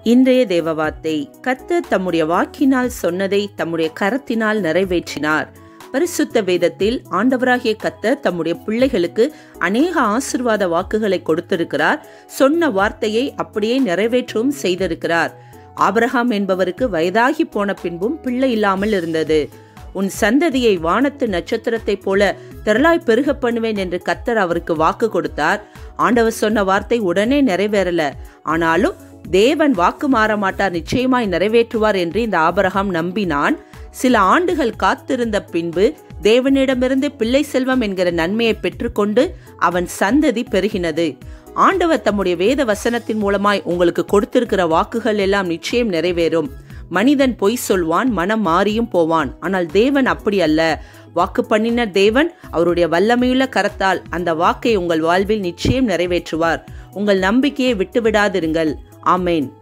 இன்றைய தேவ வார்த்தை கர்த்தர் தம்முடைய வாக்கினால் சொன்னதை தம்முடைய கரத்தினால் நிறைவேற்றினார் பரிசுத்த வேதத்தில் ஆண்டவராகிய கர்த்தர் தம்முடைய பிள்ளைகளுக்கு அநேக ஆசிர்வாத வாக்குகளை கொடுத்திருக்கிறார் சொன்ன வார்த்தையை அப்படியே நிறைவேற்றவும் செய்திருக்கிறார் ஆபிரகாம் என்பவருக்கு வயதாகி போன பின்பும் பிள்ளை இல்லாமல் இருந்தது உன் சந்ததியை வானத்து நட்சத்திரத்தைப் போல திரளாய் பெருக பண்ணுவேன் என்று கத்தர் அவருக்கு வாக்கு கொடுத்தார் ஆண்டவர் சொன்ன வார்த்தை உடனே நிறைவேறல ஆனாலும் தேவன் வாக்கு மாற மாட்டார் நிச்சயமாய் நிறைவேற்றுவார் என்று இந்த ஆபரகம் நம்பினான் சில ஆண்டுகள் காத்திருந்த பின்பு தேவனிடமிருந்து பிள்ளை செல்வம் என்கிற நன்மையை பெற்றுக்கொண்டு அவன் சந்ததி பெருகினது ஆண்டவர் தம்முடைய வேத வசனத்தின் மூலமாய் உங்களுக்கு கொடுத்திருக்கிற வாக்குகள் எல்லாம் நிச்சயம் நிறைவேறும் மனிதன் பொய் சொல்வான் மனம் மாறியும் போவான் ஆனால் தேவன் அப்படி அல்ல வாக்கு பண்ணின தேவன் அவருடைய வல்லமையுள்ள கரத்தால் அந்த வாக்கை உங்கள் வாழ்வில் நிச்சயம் நிறைவேற்றுவார் உங்கள் நம்பிக்கையை விட்டுவிடாதிருங்கள் ஆமேன்